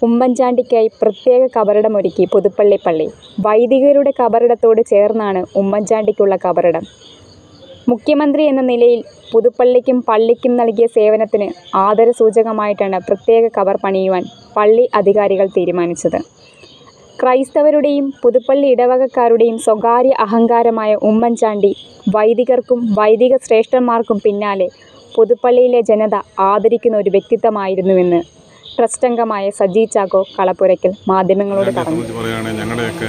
ഉമ്മൻചാണ്ടിക്കായി പ്രത്യേക കബറിടമൊരുക്കി പുതുപ്പള്ളി പള്ളി വൈദികരുടെ കബറിടത്തോട് ചേർന്നാണ് ഉമ്മൻചാണ്ടിക്കുള്ള കബറിടം മുഖ്യമന്ത്രി എന്ന നിലയിൽ പുതുപ്പള്ളിക്കും പള്ളിക്കും നൽകിയ സേവനത്തിന് ആദരസൂചകമായിട്ടാണ് പ്രത്യേക കബർ പണിയുവാൻ പള്ളി അധികാരികൾ തീരുമാനിച്ചത് ക്രൈസ്തവരുടെയും പുതുപ്പള്ളി ഇടവകക്കാരുടെയും സ്വകാര്യ അഹങ്കാരമായ ഉമ്മൻചാണ്ടി വൈദികർക്കും വൈദിക ശ്രേഷ്ഠന്മാർക്കും പിന്നാലെ പുതുപ്പള്ളിയിലെ ജനത ആദരിക്കുന്ന ഒരു വ്യക്തിത്വമായിരുന്നുവെന്ന് ട്രസ്റ്റ് അംഗമായ സജി ചാക്കോ കളപ്പുരയ്ക്കൽ മാധ്യമങ്ങളോട് ഞങ്ങളെ പറഞ്ഞു സംബന്ധിച്ച് പറയുകയാണെങ്കിൽ ഞങ്ങളുടെയൊക്കെ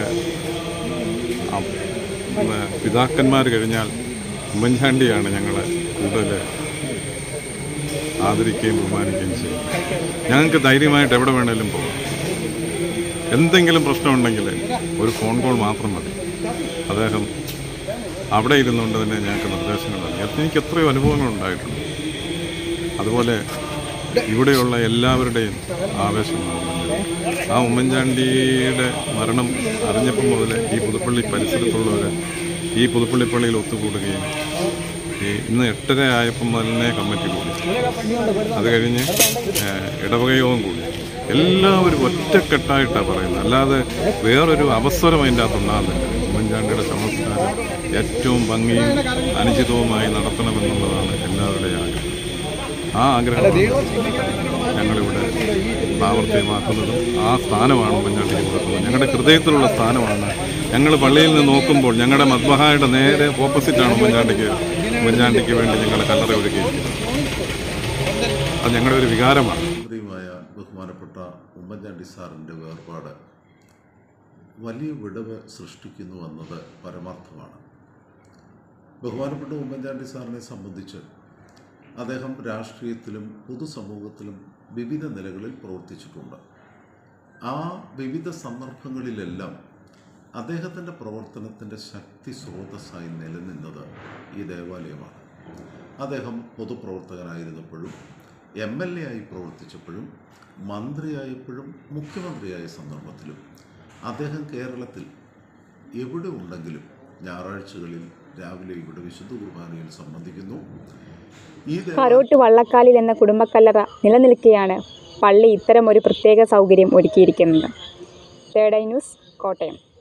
പിതാക്കന്മാർ കഴിഞ്ഞാൽ ഉമ്മൻചാണ്ടിയാണ് ഞങ്ങളെ കൂടുതൽ ആദരിക്കുകയും ബഹുമാനിക്കുകയും ചെയ്യും ഞങ്ങൾക്ക് ധൈര്യമായിട്ട് എവിടെ വേണേലും പോകാം എന്തെങ്കിലും പ്രശ്നമുണ്ടെങ്കിൽ ഒരു ഫോൺ കോൾ മാത്രം മതി അദ്ദേഹം അവിടെ ഇരുന്നുകൊണ്ട് തന്നെ ഞങ്ങൾക്ക് നിർദ്ദേശങ്ങൾ നൽകി എനിക്ക് എത്രയോ അനുഭവങ്ങൾ ഉണ്ടായിട്ടുണ്ട് അതുപോലെ ഇവിടെയുള്ള എല്ലാവരുടെയും ആവേശമാണ് ഉമ്മൻചാണ്ടി ആ ഉമ്മൻചാണ്ടിയുടെ മരണം അറിഞ്ഞപ്പോൾ മുതൽ ഈ പുതുപ്പള്ളി പരിസരത്തുള്ളവർ ഈ പുതുപ്പള്ളി പള്ളിയിൽ ഒത്തുകൂടുകയും ഈ ഇന്ന് എട്ടര ആയപ്പം മുതലേ കമ്മിറ്റി കൂടി അത് കഴിഞ്ഞ് ഏഹ്, ഇടവകയോഗം കൂടി എല്ലാവരും ഒറ്റക്കെട്ടായിട്ടാണ് പറയുന്നത് അല്ലാതെ വേറൊരു അവസരം അതിൻ്റെ അകത്ത് ഉണ്ടാകുന്നില്ല ഉമ്മൻചാണ്ടിയുടെ സംസ്കാരം ഏറ്റവും ഭംഗിയും അനുചിതവുമായി നടത്തണമെന്നുള്ളതാണ് എല്ലാവരുടെയും ആഗ്രഹം ആ ആഗ്രഹമാണ് ഞങ്ങളിവിടെ പ്രാവർത്തികമാക്കുന്നതും ആ സ്ഥാനമാണ് ഉമ്മൻചാണ്ടിക്ക് കൊടുക്കുന്നത് ഞങ്ങളുടെ ഹൃദയത്തിലുള്ള സ്ഥാനമാണ് ഞങ്ങൾ പള്ളിയിൽ നിന്ന് നോക്കുമ്പോൾ ഞങ്ങളുടെ മദ്ബഹായുടെ നേരെ ഓപ്പോസിറ്റാണ് ഉമ്മൻചാണ്ടിക്ക് ഉമ്മൻചാണ്ടിക്ക് വേണ്ടി ഞങ്ങൾ കല്ലറ ഒരുക്കിയിരിക്കുന്നത് അത് ഞങ്ങളുടെ ഒരു വികാരമാണ് പ്രിയമായ ബഹുമാനപ്പെട്ട ഉമ്മൻചാണ്ടി സാറിൻ്റെ വേർപാട് വലിയ വിടവ് സൃഷ്ടിക്കുന്നു എന്നത് പരമാർത്ഥമാണ് ബഹുമാനപ്പെട്ട ഉമ്മൻചാണ്ടി സാറിനെ സംബന്ധിച്ച് അദ്ദേഹം രാഷ്ട്രീയത്തിലും പൊതുസമൂഹത്തിലും വിവിധ നിലകളിൽ പ്രവർത്തിച്ചിട്ടുണ്ട് ആ വിവിധ സന്ദർഭങ്ങളിലെല്ലാം അദ്ദേഹത്തിൻ്റെ പ്രവർത്തനത്തിൻ്റെ ശക്തി സ്രോതസ്സായി നിലനിന്നത് ഈ ദേവാലയമാണ് അദ്ദേഹം പൊതുപ്രവർത്തകനായിരുന്നപ്പോഴും എം എൽ എ ആയി പ്രവർത്തിച്ചപ്പോഴും മന്ത്രിയായപ്പോഴും മുഖ്യമന്ത്രിയായ സന്ദർഭത്തിലും അദ്ദേഹം കേരളത്തിൽ എവിടെ ഉണ്ടെങ്കിലും ഞായറാഴ്ചകളിൽ രാവിലെ ഇവിടെ വിശുദ്ധ കുർബാനയിൽ സംബന്ധിക്കുന്നു ഈ ദേവാലയം കരോട്ട് വള്ളക്കാലിൽ എന്ന കുടുംബക്കല്ലറ നിലനിൽക്കെയാണ് പള്ളി ഇത്തരം ഒരു പ്രത്യേക സൗകര്യം ഒരുക്കിയിരിക്കുന്നത് തേടൈ ന്യൂസ് കോട്ടയം